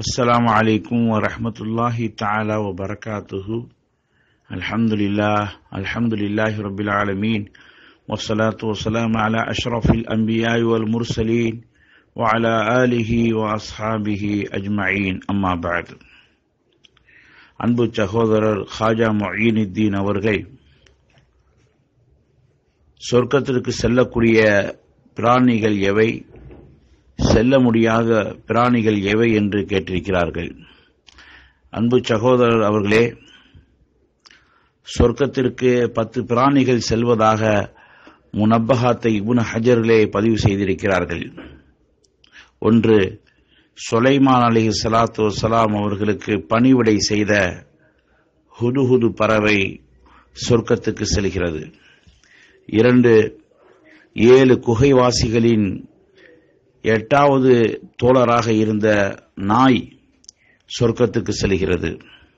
السلام عليكم ورحمة الله تعالى وبركاته الحمد لله الحمد لله رب العالمين والصلاة والسلام على أشرف الأنبياء والمرسلين وعلى آله وأصحابه أجمعين أما بعد அன்பு சகோதரர் ஹாஜா மொயினுத்தீன் அவர்கள் சொர்க்கத்திற்கு செல்லக்கூடிய பிராணிகள் எவை செல்ல முடியாத பிராணிகள் எவை என்று கேட்டிருக்கிறார்கள் அன்பு சகோதரர் அவர்களே சொர்க்கத்திற்கு பத்து பிராணிகள் செல்வதாக முனப்பகாத்தை இபுன் ஹஜர்களே பதிவு செய்திருக்கிறார்கள் ஒன்று சொலைமான் அலி சலாத்து வசலாம் அவர்களுக்கு பணிவிடை செய்த ஹுதுஹுது பறவை சொர்க்கத்துக்கு செல்கிறது இரண்டு ஏழு குகைவாசிகளின் எட்டாவது தோழராக இருந்த நாய் சொர்க்கத்துக்கு செல்கிறது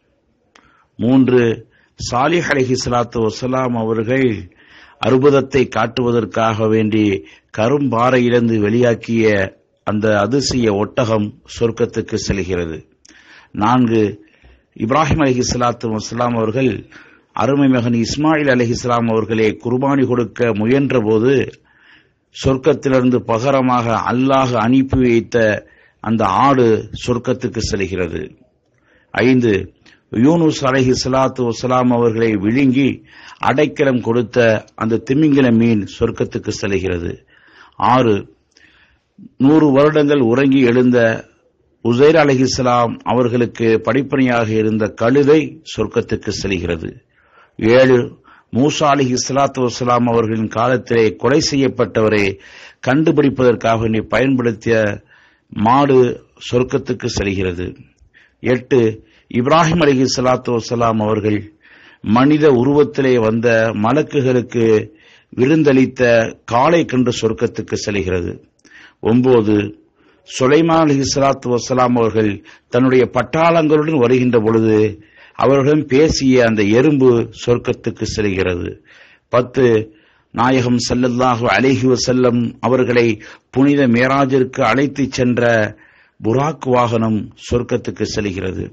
மூன்று சாலிஹ் அலஹி சலாத்து வசலாம் அவர்கள் அற்புதத்தை காட்டுவதற்காக வேண்டி கரும்பாறையிலிருந்து வெளியாக்கிய அந்த அதிசய ஒட்டகம் சொர்க்கத்துக்கு செல்கிறது நான்கு இப்ராஹிம் அலஹி சலாத்து வசலாம் அவர்கள் அருமை மகன் இஸ்மாயில் அலஹி இஸ்லாம் அவர்களே குர்பானி கொடுக்க முயன்ற போது சொர்க்கத்திலிருந்து பகரமாக அல்லாஹ் அனுப்பி வைத்த அந்த ஆடு சொர்க்கத்துக்கு செல்கிறது ஐந்து யூனுஸ் அலஹி சலாத்து வசலாம் அவர்களை விழுங்கி அடைக்கலம் கொடுத்த அந்த திமிங்கில மீன் சொர்க்கத்துக்கு செல்கிறது ஆறு நூறு வருடங்கள் உறங்கி எழுந்த உசைர் அலஹிஸ்லாம் அவர்களுக்கு படிப்பணியாக இருந்த கழுதை சொர்க்கத்துக்கு செல்கிறது ஏழு மூசா அலி இஸ்லாத்து வசலாம் அவர்களின் காலத்திலே கொலை செய்யப்பட்டவரை கண்டுபிடிப்பதற்காக நீ பயன்படுத்திய மாடு சொர்க்கத்துக்கு செல்கிறது எட்டு இப்ராஹிம் அலி சலாத்து வசலாம் அவர்கள் மனித உருவத்திலே வந்த மலக்குகளுக்கு விருந்தளித்த காளை கண்டு சொர்க்கத்துக்கு செல்கிறது ஒன்பது சுலைமான் அலி சலாத்து வசலாம் அவர்கள் தன்னுடைய பட்டாளங்களுடன் வருகின்ற பொழுது அவர்களும் பேசிய அந்த எறும்பு சொர்க்கத்துக்கு செல்கிறது பத்து நாயகம் சல்லல்லாஹு அலிஹி வசல்லம் அவர்களை புனித மேராஜிற்கு அழைத்துச் சென்ற புராக் வாகனம் சொர்க்கத்துக்கு செல்கிறது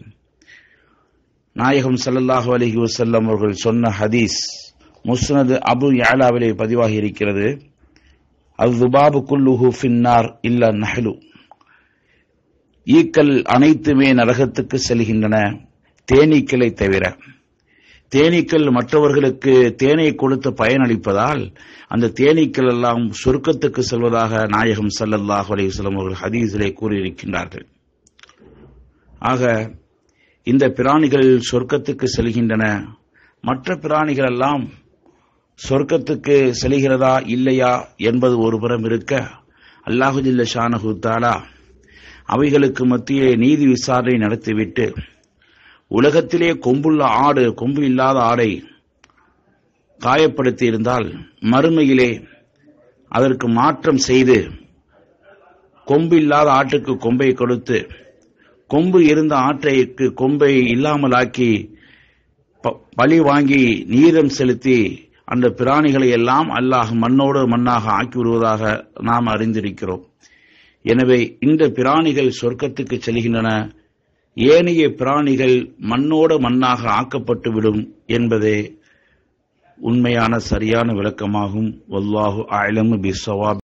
நாயகம் சல்லல்லாஹு அலிஹி வசல்லம் அவர்கள் சொன்ன ஹதீஸ் முஸ்னது அபு யாலாவிலே பதிவாகி இருக்கிறது அவ்துபாபு குல்லுஹு ஃபின்னார் இல்ல நஹலு ஈக்கள் அனைத்துமே நரகத்துக்கு செல்கின்றன தேனீக்களை தவிர தேனீக்கள் மற்றவர்களுக்கு தேனை கொடுத்து பயனளிப்பதால் அந்த தேனீக்கள் எல்லாம் சொர்க்கத்துக்கு செல்வதாக நாயகம் சல்லல்லாஹ் அலிவசலம் அவர்கள் ஹதீஸிலே கூறியிருக்கின்றார்கள் ஆக இந்த பிராணிகள் சொர்க்கத்துக்கு செல்கின்றன மற்ற பிராணிகள் எல்லாம் சொர்க்கத்துக்கு செல்கிறதா இல்லையா என்பது ஒருபுறம் இருக்க அல்லாஹுஜில்ல ஷானஹு தாலா அவைகளுக்கு மத்தியே நீதி விசாரணை நடத்திவிட்டு உலகத்திலே கொம்புள்ள ஆடு கொம்பு இல்லாத ஆடை காயப்படுத்தி இருந்தால் மறுமையிலே அதற்கு மாற்றம் செய்து கொம்பு இல்லாத ஆட்டுக்கு கொம்பை கொடுத்து கொம்பு இருந்த ஆட்டைக்கு கொம்பை இல்லாமலாக்கி பழி வாங்கி நீதம் செலுத்தி அந்த பிராணிகளை எல்லாம் அல்லாஹ் மண்ணோடு மண்ணாக ஆக்கி விடுவதாக நாம் அறிந்திருக்கிறோம் எனவே இந்த பிராணிகள் சொர்க்கத்துக்கு செல்கின்றன ஏனைய பிராணிகள் மண்ணோடு மண்ணாக ஆக்கப்பட்டுவிடும் என்பதே உண்மையான சரியான விளக்கமாகும் வல்லாஹு ஆயிலம் பி சவாப்